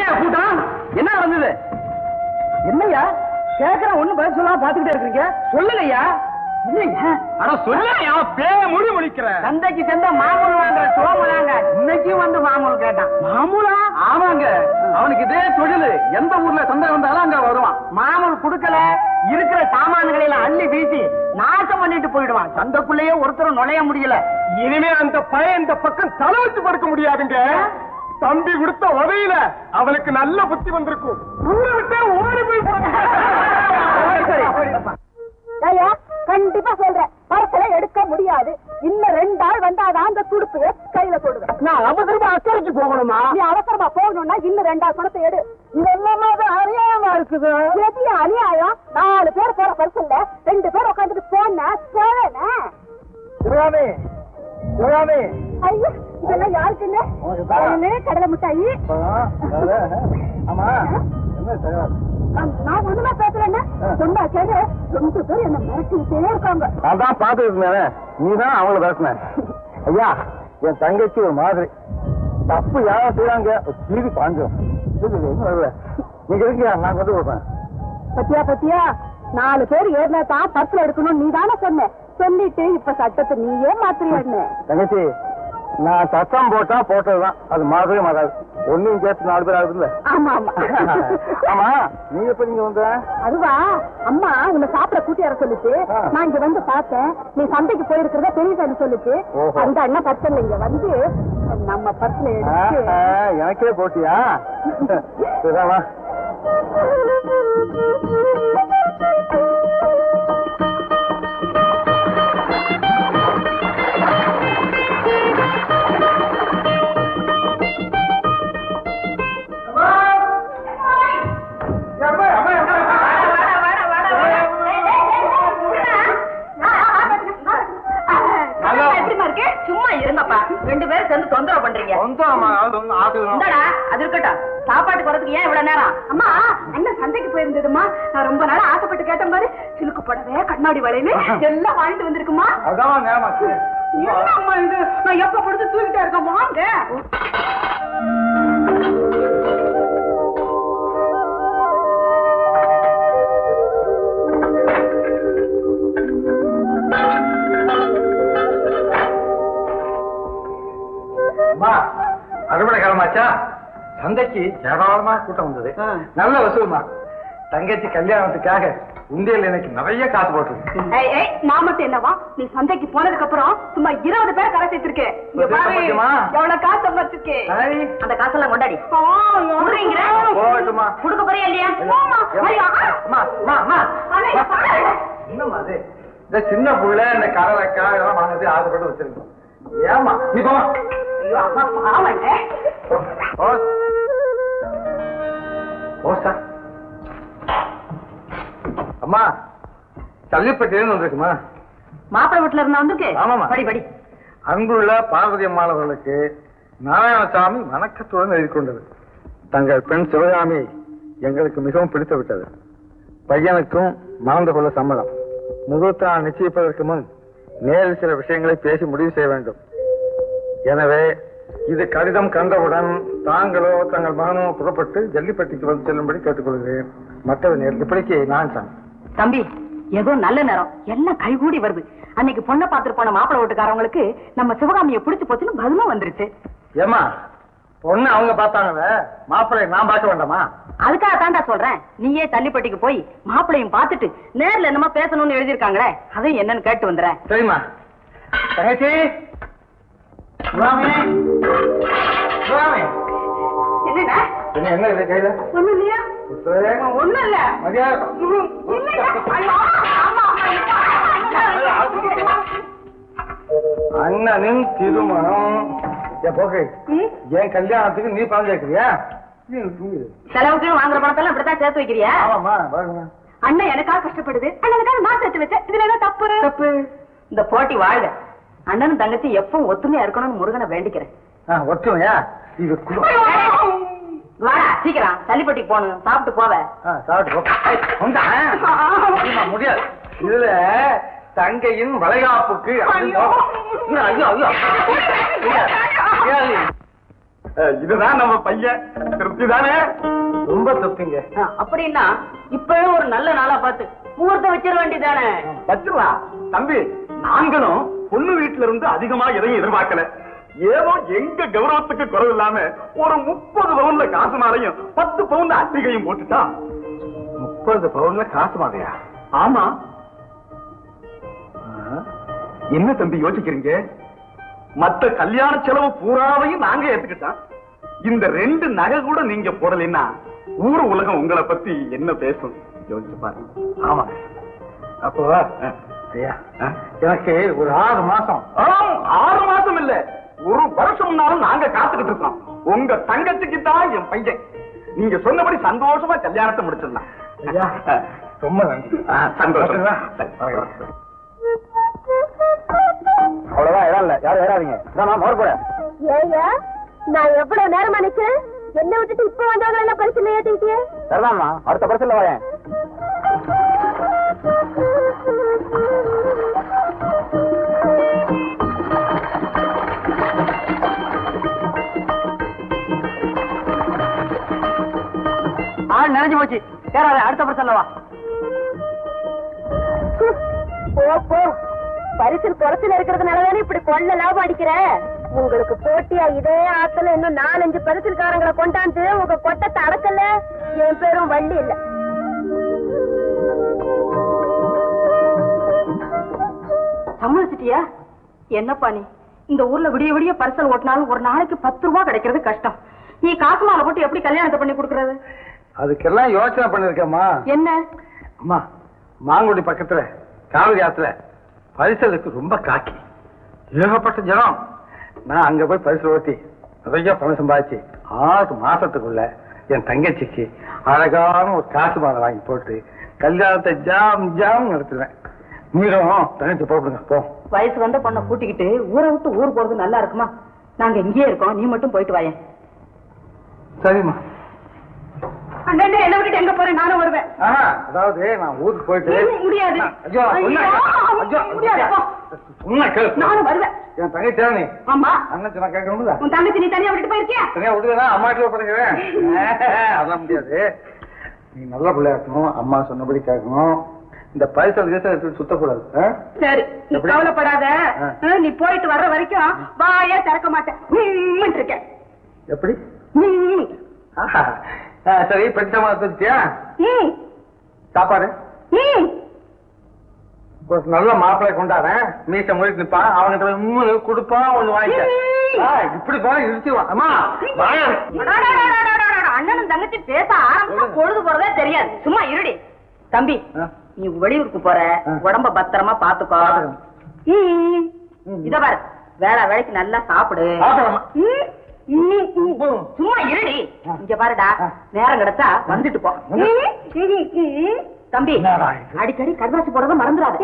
என்னையா கூட்டம் என்ன நடந்தது என்னையா கேக்குற ஒண்ணு பதில் சொல்லாம பாத்துக்கிட்டே இருக்கீங்க சொல்லுங்கய்யா இல்லையா அட சொல்லையா பேய மொழி முடிக்கிற சந்தைக்கு சேர்ந்த மாமூல் வாங்குற சோமலாங்க இன்னைக்கும் வந்து மாமூல் கேட்டான் மாமூலா ஆமாங்க அவனுக்கு இதே தொழில் எந்த ஊர்ல சந்தை வந்தாலும் அங்க வருவான் மாமூல் குடுக்கல இருக்கிற சாமான்களை எல்லாம் அள்ளி வீசி நாசம் பண்ணிட்டு போயிடுவான் சந்தைக்குள்ளேயே ஒருத்தரும் நுழைய முடியல இனிமே அந்த பையன் இந்த பக்கம் தலை வச்சு படுக்க முடியாதுங்க தம்பி கொடுத்த உதவியில அவனுக்கு நல்ல புத்தி வந்திருக்கும் ஊரை விட்டு ஓடி போய் ஐயா கண்டிப்பா சொல்றேன் படத்துல எடுக்க முடியாது இன்னும் ரெண்டு ஆள் வந்தாதான் அந்த துடுப்பு கையில போடுவேன் நான் அவசரமா அக்கறைக்கு போகணுமா நீ அவசரமா போகணும்னா இன்னும் ரெண்டாவது பணத்தை எடு இது எல்லாமே அநியாயமா இருக்குது எது அநியாயம் நாலு பேர் போற பரிசுல ரெண்டு பேர் உட்காந்துட்டு போனா போவேனே சிவகாமி சிவகாமி ஐயோ இதெல்லாம் யாருக்குன்னு ஒண்ணு கடலை மிட்டாயி ஆமா என்ன செய்யலாம் நான் நான் ஒண்ணுமே பேசலன்னா சொன்னா கேடு ரெண்டு பேர் என்ன மிரட்டிக்கிட்டே இருக்காங்க அதான் பாத்துட்டு இருந்தேன் நீ தான் அவங்கள பேசின ஐயா என் தங்கச்சி ஒரு மாதிரி தப்பு யாரும் செய்யறாங்க சீதி பாஞ்சோம் நீங்க இருக்கீங்க நான் கொண்டு கொடுப்பேன் பத்தியா பத்தியா நாலு பேர் ஏறினா தான் பர்ஸ்ல எடுக்கணும் நீ தானே சொன்ன சொல்லிட்டு இப்ப சட்டத்தை நீயே மாத்திரியான்னு தங்கச்சி நான் சத்தம் போட்டா போட்டதுதான் அது மாறவே மாறாது ஒன்னையும் சேர்த்து நாலு பேர் ஆகுதுல்ல ஆமா ஆமா ஆமா நீ எப்ப நீங்க வந்த அதுவா அம்மா உன்னை சாப்பிட கூட்டி வர சொல்லுச்சு ஆ. நான் இங்க வந்து பார்த்தேன் நீ சந்தைக்கு போயிருக்கிறத பெரியசாமி சொல்லுச்சு ஓஹோ. அந்த அண்ணன் பர்சன்ல இங்க வந்து நம்ம பர்சன்ல ஆ, எடுத்து ஆ, எனக்கே போட்டியா சரிதாமா எப்படிமா இருக்கு சும்மா இருங்கப்பா ரெண்டு பேரும் சேர்ந்து தொந்தரவு பண்றீங்க இந்தாடா அது இருக்கட்டும் சாப்பாட்டுக்கு வரதுக்கு ஏன் இவ்வளவு நேரம் அம்மா அண்ணன் சந்தைக்கு போயிருந்ததுமா நான் ரொம்ப நாள் ஆசைப்பட்டு கேட்ட மாதிரி சிலுக்கு புடவை கண்ணாடி வளையல் எல்லாம் வாங்கிட்டு வந்திருக்குமா அதான் நேரமாச்சு என்ன அம்மா இது நான் எப்ப படுத்து தூக்கிட்டே இருக்கேன் வாங்க அம்மா அறுவடை காலமாச்சா சந்தைக்கு ஏராளமா கூட்டம் வந்தது நல்ல வசூல்மா தங்கச்சி கல்யாணத்துக்காக உண்டியல் எனக்கு நிறைய காசு போட்டு ஏய் ஏய் நான் மட்டும் என்னவா நீ சந்தைக்கு போனதுக்கு அப்புறம் சும்மா இருபது பேர் கரை சேர்த்திருக்கேன் இங்க பாரு, பாத்தியமா? எவ்வளவு காசு சம்பாதிச்சிருக்கேன் அந்த காசெல்லாம் கொண்டாடி குடுறீங்க? போகட்டுமா குடுக்க போறியா இல்லையா போமா. ஐயா. அம்மா அம்மா அம்மா அண்ணே, பாரு. என்னம்மா அது இந்த சின்ன புள்ள இந்த கடலைக்கா இதெல்லாம் வாங்கிட்டு ஆசைப்பட்டு வச்சிருக்கோம் ஏமா நீ போமா ஐயோ, அம்மா பாவங்க. ஓ ஓ சார் அம்மா சல்லிப்பட்டியிலிருந்து வந்திருக்குமா மாப்பிள்ளை வீட்டுல இருந்தா வந்துருக்கு ஆமாம்மா. படி படி அன்புள்ள பார்வதி அம்மாளவர்களுக்கு நாராயணசாமி வணக்கத்துடன் எழுதி கொண்டது தங்கள் பெண் சிவகாமி எங்களுக்கு மிகவும் பிடித்து விட்டது பையனுக்கும் மணந்து கொள்ள சம்மதம் முகூர்த்த நாள் நிச்சயிப்பதற்கு முன் நேரில் சில விஷயங்களை பேசி முடிவு செய்ய வேண்டும் எனவே இது கடிதம் கண்டவுடன் தாங்களோ தங்கள் மகனோ புறப்பட்டு ஜல்லிப்பட்டிக்கு வந்து செல்லும்படி கேட்டுக்கொள்கிறேன் மற்றவர் நேரில் இப்படிக்கு நான் சாமி தம்பி ஏதோ நல்ல நேரம் எல்லாம் கைகூடி வருது அன்னைக்கு பொண்ணை பார்த்துட்டு போன மாப்பிள்ளை வீட்டுக்காரவங்களுக்கு நம்ம சிவகாமியை பிடிச்சு போச்சுன்னு பதிலும் வந்துருச்சு ஏமா பொண்ணு அவங்க பார்த்தாங்கல்ல மாப்பிள்ளை நான் பார்க்க வேண்டாமா அதுக்காக தாண்டா சொல்றேன் நீயே தள்ளிப்பட்டிக்கு போய் மாப்பிள்ளையும் பார்த்துட்டு நேர்ல என்னமோ பேசணும்னு எழுதியிருக்காங்களே அதையும் என்னன்னு கேட்டு வந்துடுறேன் சரிம்மா தங்கச்சி சுவாமி சுவாமி என்னண்ணா? என்ன என்ன இது கையில ஒண்ணும் இல்லையா? புத்தகே? ஒண்ணும் இல்ல. மரியாதை ம், இல்லையா? ஐயோ, ஆமா, ஆமா. அண்ணனின் திருமணம் என் போக்கை ம், என் கல்யாணத்துக்கு நீ பணம் சேர்க்கிறியா நீ தூங்குது செலவுக்கு வாங்குற பணத்தெல்லாம் இப்படித்தான் சேர்த்து வைக்கிறியா ஆமாம்மா பாருங்க அண்ணன் எனக்காக கஷ்டப்படுது அண்ணனுக்காக நான் சேர்த்து வச்சேன் இதுல என்ன தப்பு தப்பு இந்த போட்டி வாழ்க அண்ணனும் தங்கச்சி எப்பவும் ஒத்துமையா இருக்கணும்னு முருகனை வேண்டிக்கிறேன் ஆ ஒற்றுமையா இது குடு வாடா சீக்கிரம் தள்ளிப்பட்டிக்கு போகணும் சாப்பிட்டு போவ ஆ, சாப்பிட்டு போ. ஏய், கொண்டா. ஆமா, முடியாது இதுல தங்கையின் வளைகாப்புக்கு அப்படின்னு- ஐயோ. ஐயோ, ஐயோ, ஐயோ. முடியாது. முடியாது. அஹ், இதுதான் நம்ம பையன் திருப்தி தானே ரொம்ப திருப்திங்க அப்படின்னா இப்பவே ஒரு நல்ல நாளா பார்த்து முகூர்த்தம் வச்சிட வேண்டியதானே வச்சிடலாம் தம்பி நாங்களும் பொண்ணு வீட்டுல இருந்து அதிகமா எதையும் எதிர்பார்க்கல ஏதோ எங்க கௌரவத்துக்கு குறைவு இல்லாம ஒரு முப்பது பவுன்ல காசு மாலையும் பத்து பவுன்ல அட்டிகையும் போட்டுட்டா முப்பது பவுன்ல காசு மாதிரியா ஆமா என்ன தம்பி யோசிக்கிறீங்க மத்த கல்யாண செலவு பூராவையும் நாங்க ஏத்துக்கிட்டோம் இந்த ரெண்டு நகை கூட நீங்க போடலைன்னா ஊர் உலகம் உங்களை பத்தி என்ன பேசும் யோசிச்சு பாருங்க ஆமா அப்போ ஐயா எனக்கு ஒரு ஆறு மாசம் ஆ, ஆறு மாசம் இல்ல ஒரு வருஷம்னாலும் நாங்க காத்துக்கிட்டு இருக்கோம் உங்க தங்கச்சிக்கு தான் என் பையன் நீங்க சொன்னபடி சந்தோஷமா கல்யாணத்தை முடிச்சிடலாம் ஐயா ரொம்ப நன்றி ஆ, சந்தோஷம் அவ்வளவுதான் இடம் இல்ல யாரும் ஏறாதீங்க இதான் மோர் போட ஏய்யா நான் எவ்வளவு நேரமா நிக்கிறேன் என்ன விட்டுட்டு இப்ப வந்தவங்க எல்லாம் பரிசு ஏத்திக்கிட்டே சரிதான்மா அடுத்த பரிசுல வரேன் ஆள் நினைஞ்சு போச்சு ஏறாத அடுத்த பரிசல்ல வா போ போ பரிசில் குறைச்சல் இருக்கிறதுனாலதானே இப்படி கொள்ள லாபம் அடிக்கிற உங்களுக்கு போட்டியா இதே ஆத்துல இன்னும் நாலஞ்சு பரிசில்காரங்களை கொண்டாந்து உங்க கொட்டத்தை அடக்கல என் பேரும் வள்ளி இல்ல சம்மதிச்சிட்டியா என்னப்பா நீ இந்த ஊர்ல விடிய விடிய பரிசல் ஓட்டினாலும் ஒரு நாளைக்கு பத்து ரூபாய் கிடைக்கிறது கஷ்டம் நீ காசு மாலை போட்டு எப்படி கல்யாணத்தை பண்ணி கொடுக்கறது அதுக்கெல்லாம் யோசனை பண்ணிருக்கேம்மா என்ன அம்மா மாங்குடி பக்கத்துல காவிரி ஆத்துல பரிசலுக்கு ரொம்ப காக்கி ஏகப்பட்ட ஜனம் நான் அங்க போய் பரிசல் ஓட்டி நிறைய பணம் சம்பாதிச்சு ஆறு மாசத்துக்குள்ள என் தங்கச்சிக்கு அழகான ஒரு காசு மாலை வாங்கி போட்டு கல்யாணத்தை ஜாம் ஜாம் நடத்துவேன் நீரும் தங்கச்சி போடுங்க போ வயசு வந்த பொண்ணை கூட்டிக்கிட்டு ஊரை விட்டு ஊர் போறது நல்லா இருக்குமா நாங்க இங்கேயே இருக்கோம் நீ மட்டும் போயிட்டு வாயேன் சரிம்மா அண்ணே என்ன விட்டுட்டு எங்க போறேன் நானும் வருவேன் ஆஹா, அதாவது நான் ஊருக்கு போயிட்டு ம், முடியாது. ஐயோ சொன்னா ஐயோ, ஐயோ, முடியாது, போ. சொன்னா கேளு. நானும் வருவேன் என் தங்கச்சி நீ ஆமா அண்ணன் நான் கேட்கணும்ல உன் தங்கச்சி நீ தனியா விட்டுட்டு போயிருக்கியா தனியா விட்டுதான் அம்மா கிட்ட படுக்கிறேன் அதெல்லாம் முடியாது நீ நல்ல பிள்ளையா இருக்கணும் அம்மா சொன்னபடி கேட்கணும் இந்த பரிசல் கீசல் எடுத்து சுத்தக்கூடாது ஆ? சரி நீ எப்படி? கவலைப்படாத ஆ. ஆ, நீ போயிட்டு வர்ற வரைக்கும் வாயே திறக்க மாட்டேன் ம்ம் இருக்கேன் எப்படி ம், ஆஹா. ஆ, சரி பெருசமா வச்சியா ம், சாப்பாடு ம். ஒரு நல்ல மாப்பிள்ளை கொண்டாடுறேன் மீச முழுக்கு நிப்பான் அவன்கிட்ட போய் மூணு கொடுப்பான் ஒண்ணு வாங்கிக்க ஆ, இப்படி போய் இழுத்துவான் அம்மா வாயா அடாடாடாடாடாடா, அண்ணனும் தங்கச்சி பேச ஆரம்பிச்சா பொழுது போறதே தெரியாது சும்மா இருடி தம்பி ஆ. நீ வெளியூருக்கு போற ஆ. உடம்ப பத்திரமா பாத்துக்கோ பாத்துக்கிறேன். ம். ம். இத பாரு வேலை வேலைக்கு நல்லா சாப்பிடு சாப்பிடுறேம்மா. ம். ம், ம், ம். சும்மா இருடி ஆ. இங்க பாருடா ஆ. நேரம் கிடைச்சா வந்துட்டு போ வந்து. ம், ம், ம். தம்பி என்னடா இது? அடிக்கடி கடதாசி போடுறத மறந்துடாத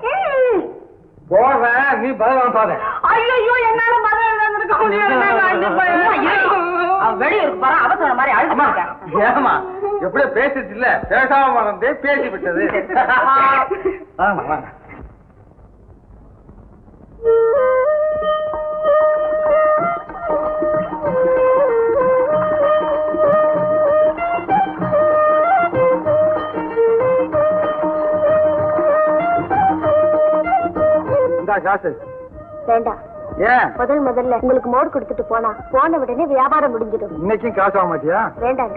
போறேன் நீ பதில் பாரு ஐயோ என்னால மதம் இருக்க முடியாது சும்மா இரு. அவன் வெளியூருக்கு போறான் அவசரம் மாதிரி அம்மா அழுது ஏமா எப்படியோ பேசிட்டு இல்ல பேசாம மறந்தே பேசி விட்டது வாங்க வாங்க இந்தா காசு வேண்டாம் ஏன் முதல் முதல்ல உங்களுக்கு மோர் கொடுத்துட்டு போனா போன உடனே வியாபாரம் முடிஞ்சிடும் இன்னைக்கும் காசு வாங்க மாட்டியா வேண்டாங்க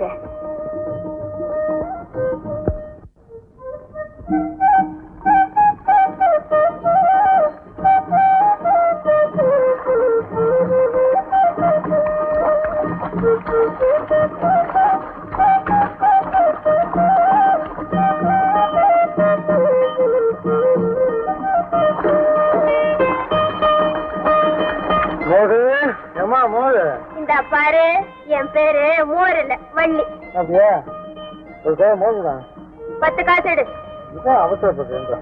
மோது ஏமா மோது இந்த பாரு என் பேரு மோர் இல்ல வள்ளி அப்படியா ஒரு கை மோதுதான் பத்து காசு எடு இதான் அவசரப்பட்டு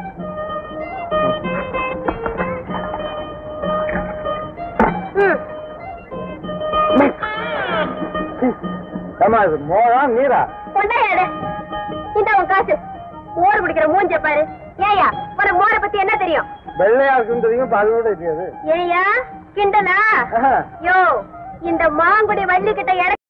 ம். ஏமா இது மோதா நீரா கொண்டாயா எடு. இந்த உன் காசு மோர் குடிக்கிற மூஞ்ச பாரு ஏயா உனக்கு மோரை பத்தி என்ன தெரியும் வெள்ளையா இருக்குன்னு தெரியும் இப்ப அது கூட தெரியாது ஏயா கிண்டலா ஆஹா. யோ இந்த மாங்குடி வள்ளி கிட்ட